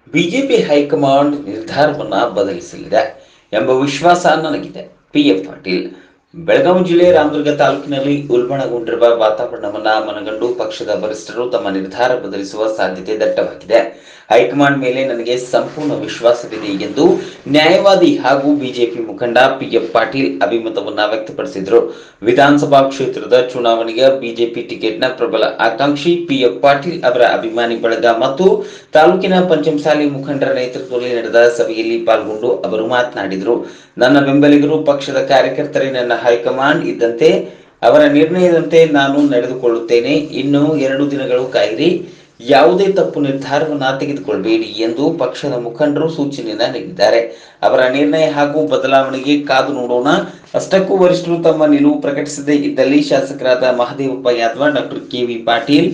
BJP high command ನಿರ್ಧಾರವನ್ನ ಬದಲಿಸಲಿದೆ ಎಂಬ ವಿಶ್ವಾಸ ನನಗಿದೆ ಪಿಎಫ್ ಪಾಟೀಲ್ ಬೆಳಗಾವಿ ಜಿಲ್ಲೆ ರಾಮದುರ್ಗ ತಾಲೂಕಿನಲ್ಲಿ ಉಲ್ಬಣಗೊಂಡಿರುವ ವಾತಾವರಣವನ್ನ ಮನಗಂಡು ಪಕ್ಷದ ವರಿಷ್ಠರು ತಮ್ಮ ನಿರ್ಧಾರ ಬದಲಿಸುವ ಸಾಧ್ಯತೆ ದಟ್ಟವಾಗಿದೆ ಹೈಕಮಾಂಡ್ ಮೇಲೆ ನನಗೆ ಸಂಪೂರ್ಣ ವಿಶ್ವಾಸವಿದೆ ಎಂದು ನ್ಯಾಯವಾದಿ ಹಾಗೂ ಬಿಜೆಪಿ ಮುಖಂಡ ಪಿಎಫ್ ಪಾಟೀಲ್ ಅಭಿಮತವನ್ನ ವ್ಯಕ್ತಪಡಿಸಿದರು ವಿಧಾನಸಭಾ ಕ್ಷೇತ್ರದ ಚುನಾವಣೆಗೆ ಬಿಜೆಪಿ ಟಿಕೆಟ್ನ ಪ್ರಬಲ ಆಕಾಂಕ್ಷಿ ಪಿಎಫ್ ಪಾಟೀಲ್ ಅವರ ಅಭಿಮಾನಿ ಬಳಗ ಮತ್ತು ತಾಲೂಕಿನ ಪಂಚಮಸಾಲಿ ಮುಖಂಡರ ನೇತೃತ್ವದಲ್ಲಿ ನಡೆದ ಸಭೆಯಲ್ಲಿ ಪಾಲ್ಗೊಂಡು ಅವರು ಮಾತನಾಡಿದರು ನನ್ನ ಬೆಂಬಲಿಗರು ಪಕ್ಷದ ಕಾರ್ಯಕರ್ತರೇ ನನ್ನ ಹೈಕಮಾಂಡ್ ಇದ್ದಂತೆ ಅವರ ನಿರ್ಣಯದಂತೆ ನಾನು ನಡೆದುಕೊಳ್ಳುತ್ತೇನೆ ಇನ್ನು ಎರಡು ದಿನಗಳು ಕಾಯಿರಿ ಯಾವುದೇ ತಪ್ಪು ನಿರ್ಧಾರವನ್ನ ತೆಗೆದುಕೊಳ್ಳಬೇಡಿ ಎಂದು ಪಕ್ಷದ ಮುಖಂಡರು ಸೂಚನೆಯನ್ನ ನೀಡಿದ್ದಾರೆ ಅವರ ನಿರ್ಣಯ ಹಾಗೂ ಬದಲಾವಣೆಗೆ ಕಾದು ನೋಡೋಣ ಅಷ್ಟಕ್ಕೂ ವರಿಷ್ಠರು ತಮ್ಮ ನಿಲುವು ಪ್ರಕಟಿಸದೇ ಇದ್ದಲ್ಲಿ ಶಾಸಕರಾದ Mahadevappa Yadava doctor K V Patil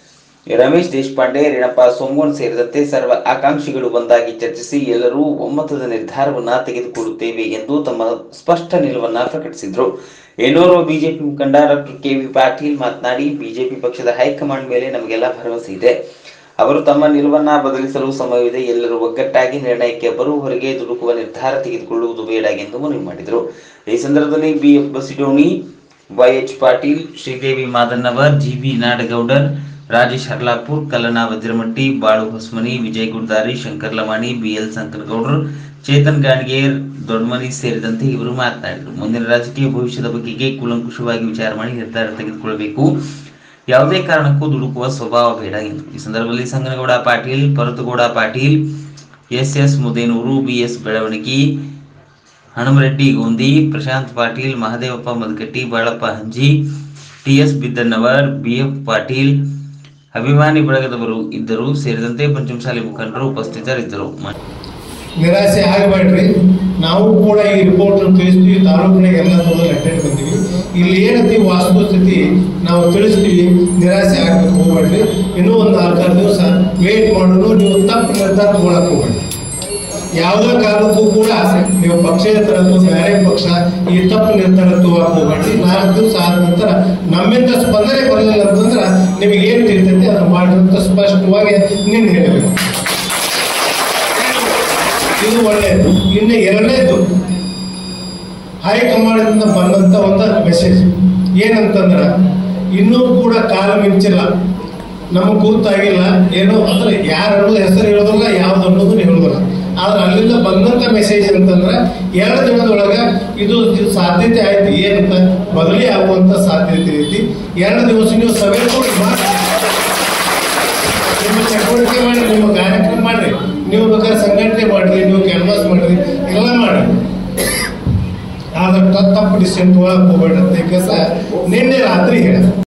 Ramesh Deshpande Renappa ಸೋಮೋನ್ ಸೇರಿದಂತೆ ಸರ್ವ ಆಕಾಂಕ್ಷಿಗಳು ಒಂದಾಗಿ ಚರ್ಚಿಸಿ ಎಲ್ಲರೂ ಒಮ್ಮತದ ನಿರ್ಧಾರವನ್ನ ತೆಗೆದುಕೊಳ್ಳುತ್ತೇವೆ ಎಂದು ತಮ್ಮ ಸ್ಪಷ್ಟ ನಿಲುವನ್ನ ಪ್ರಕಟಿಸಿದ್ರು ಏನೋರ್ವ ಬಿಜೆಪಿ ಮುಖಂಡ ಡಾಕ್ಟರ್ ಕೆ ವಿ ಪಾಟೀಲ್ ಮಾತನಾಡಿ ಬಿಜೆಪಿ ಪಕ್ಷದ ಹೈಕಮಾಂಡ್ ಮೇಲೆ ನಮಗೆಲ್ಲ ಭರವಸೆ ಇದೆ ಅವರು ತಮ್ಮ ನಿಲುವನ್ನ ಬದಲಿಸಲು ಸಮಯವಿದೆ ಎಲ್ಲರೂ ಒಗ್ಗಟ್ಟಾಗಿ ನಿರ್ಣಯಕ್ಕೆ ಬರುವವರೆಗೆ ದುಡುಕುವ ನಿರ್ಧಾರ ತೆಗೆದುಕೊಳ್ಳುವುದು ಬೇಡ ಎಂದು ಮನವಿ ಮಾಡಿದರು ಈ ಸಂದರ್ಭದಲ್ಲಿ B F Basidoni Y H Patil Sridevi Madannavar G B Nadagoudar Rajesh Harlapur Kallana Vajramatti Balu Hosmani Vijay Guddari Shankar Lamani B L Sankanagoudar Chetan Ganiger Doddamani ಸೇರಿದಂತೆ ಇವರು ಮಾತನಾಡಿದರು ಮುಂದಿನ ರಾಜಕೀಯ ಭವಿಷ್ಯದ ಬಗೆಗೆ ಕೂಲಂಕುಷವಾಗಿ ವಿಚಾರ ಮಾಡಿ ನಿರ್ಧಾರ ತೆಗೆದುಕೊಳ್ಳಬೇಕು ಯಾವುದೇ ಕಾರಣಕ್ಕೂ ದುಡುಕುವ ಸ್ವಭಾವ ಬೇಡ ಎಂದು ಈ ಸಂದರ್ಭದಲ್ಲಿ Sanganagouda Patil Paratugouda Patil S S Mudenur B S ಬೆಳವಣಿಗೆ ಹನುಮರೆಡ್ಡಿ ಗೋಂದಿ ಪ್ರಶಾಂತ್ ಪಾಟೀಲ್ ಮಹದೇವಪ್ಪ ಮದಕಟ್ಟಿ ಬಾಳಪ್ಪ ಹಂಜಿ ಟಿಎಸ್ ಬಿದ್ದಣ್ಣವರ್ ಬಿಎಫ್ ಪಾಟೀಲ್ ಅಭಿಮಾನಿ ಬಳಗದವರು ಇದ್ದರು ಸೇರಿದಂತೆ ಪಂಚಮಸಾಲಿ ಮುಖಂಡರು ಉಪಸ್ಥಿತರಿದ್ದರು ನಿರಾಸೆ ಆಗಬೇಡ್ರಿ ನಾವು ಕೂಡ ಈ ರಿಪೋರ್ಟ್ ತಿಳಿಸ್ತೀವಿ ತಾಲೂಕಿನಾಗ ಎಲ್ಲ ತೊಗೊಂಡು ಅಟೆಂಡ್ ಬಂದೀವಿ ಇಲ್ಲಿ ಏನೈತಿ ವಾಸ್ತುಸ್ಥಿತಿ ನಾವು ತಿಳಿಸ್ತೀವಿ ನಿರಾಸೆ ಆಗ್ಬೇಕು ಹೋಗ್ಬೇಡ್ರಿ ಇನ್ನೂ ಒಂದು ನಾಲ್ಕಾರು ದಿವಸ ವೇಟ್ ಮಾಡೋದು ನೀವು ತಪ್ಪು ನಿರ್ಧಾರ ತಗೊಳಕ್ ಹೋಗ್ಬೇಡ್ರಿ ಯಾವುದೇ ಕಾರಣಕ್ಕೂ ಕೂಡ ನೀವು ಪಕ್ಷೇತರ ಅಥವಾ ಬೇರೆ ಪಕ್ಷ ಈ ತಪ್ಪು ನಿರ್ಧಾರ ತಗೋಕ್ ಹೋಗ್ಬೇಡ್ರಿ ನಾಲ್ಕು ದಿವಸ ಆದ ನಂತರ ನಮ್ಮಿಂದ ಸ್ಪಂದನೆ ಬರಲಿಲ್ಲ ಅಂತಂದ್ರೆ ನಿಮಗೆ ಏನು ತಿಳಿತೈತಿ ಅದನ್ನು ಮಾಡಿ ಅಂತ ಸ್ಪಷ್ಟವಾಗಿ ನಿನ್ನೆ ಹೇಳಬೇಕು ಇದು ಒಳ್ಳೆಯದು ಇನ್ನು ಎರಡನೇದು ಹೈಕಮಾಂಡಿಂದ ಬಂದಂತ ಒಂದು ಮೆಸೇಜ್ ಏನಂತಂದ್ರೆ ಇನ್ನೂ ಕೂಡ ಕಾಲ ಮಿಂಚಿಲ್ಲ ನಮಗೆ ಗೊತ್ತಾಗಿಲ್ಲ ಏನೋ ಅಂದ್ರೆ ಯಾರು ಅನ್ನೋದು ಹೆಸರು ಹೇಳೋದಿಲ್ಲ ಯಾವ್ದು ಅನ್ನೋದು ಹೇಳೋದಿಲ್ಲ ಆದ್ರೆ ಅಲ್ಲಿಂದ ಬಂದಂತ ಮೆಸೇಜ್ ಅಂತಂದ್ರೆ ಎರಡು ದಿನದೊಳಗೆ ಇದು ಇದು ಸಾಧ್ಯತೆ ಆಯ್ತು ಏನಂತ ಬದಲಿ ಆಗುವಂತ ಸಾಧ್ಯತೆ ಐತಿ ಎರಡು ದಿವಸ ನೀವು ಸಭೆ ಕೂಡಿ ಮಾಡಿ ನಿಮ್ಮ ಚಟುವಟಿಕೆ ಮಾಡಿ ನಿಮ್ಮ ಕಾರ್ಯಕ್ರಮ ಮಾಡ್ರಿ ನೀವು ಬೇಕಾದ್ರೆ ಸಂಘಟನೆ ಮಾಡ್ರಿ ನೀವು ಕ್ಯಾನ್ವಾಸ್ ಮಾಡ್ರಿ ಎಲ್ಲ ಮಾಡ್ರಿ ಆದ್ರೆ ತಪ್ಪು ಡಿಸಿಷನ್ ತಗೊಳಕ್ ಹೋಗ್ಬೇಡ ಅಂತ ಕೆಲಸ ನಿನ್ನೆ ರಾತ್ರಿ ಹೇಳ